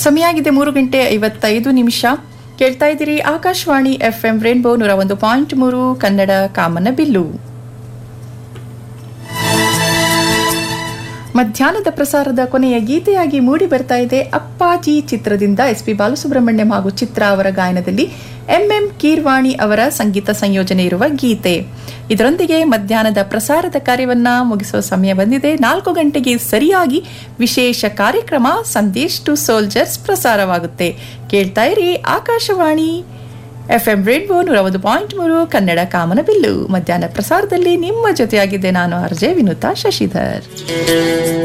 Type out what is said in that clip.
ಸಮಯ ಆಗಿದೆ ಮೂರು ಗಂಟೆ ಐವತ್ತೈದು ನಿಮಿಷ ಕೇಳ್ತಾ ಇದ್ದೀರಿ ಆಕಾಶವಾಣಿ ಎಫ್ ಎಂ ರೇನ್ಬೋ ನೂರ ಒಂದು ಪಾಯಿಂಟ್ ಮೂರು ಕನ್ನಡ ಕಾಮನ ಬಿಲ್ಲು ಮಧ್ಯಾಹ್ನದ ಪ್ರಸಾರದ ಕೊನೆಯ ಗೀತೆಯಾಗಿ ಮೂಡಿ ಬರ್ತಾ ಇದೆ ಅಪ್ಪಾಜಿ ಚಿತ್ರದಿಂದ ಎಸ್ ಪಿ ಬಾಲಸುಬ್ರಹ್ಮಣ್ಯಂ ಹಾಗೂ ಚಿತ್ರ ಅವರ ಗಾಯನದಲ್ಲಿ ಎಂ ಎಂ ಕೀರ್ವಾಣಿ ಅವರ ಸಂಗೀತ ಸಂಯೋಜನೆ ಇರುವ ಗೀತೆ ಇದರೊಂದಿಗೆ ಮಧ್ಯಾಹ್ನದ ಪ್ರಸಾರದ ಕಾರ್ಯವನ್ನ ಮುಗಿಸುವ ಸಮಯ ಬಂದಿದೆ ನಾಲ್ಕು ಗಂಟೆಗೆ ಸರಿಯಾಗಿ ವಿಶೇಷ ಕಾರ್ಯಕ್ರಮ ಸಂದೇಶ್ ಟು ಸೋಲ್ಜರ್ಸ್ ಪ್ರಸಾರವಾಗುತ್ತೆ ಕೇಳ್ತಾ ಇರಿ ಆಕಾಶವಾಣಿ ಎಫ್ ಎಂ ರೇನ್ಬೋ ನೂರ ಒಂದು ಪಾಯಿಂಟ್ ಮೂರು ಕನ್ನಡ ಕಾಮನಬಿಲ್ಲು ಮಧ್ಯಾಹ್ನ ಪ್ರಸಾರದಲ್ಲಿ ನಿಮ್ಮ ಜೊತೆಯಾಗಿದ್ದೆ ನಾನು ಅರ್ಜೆ ವಿನುತಾ ಶಶಿಧರ್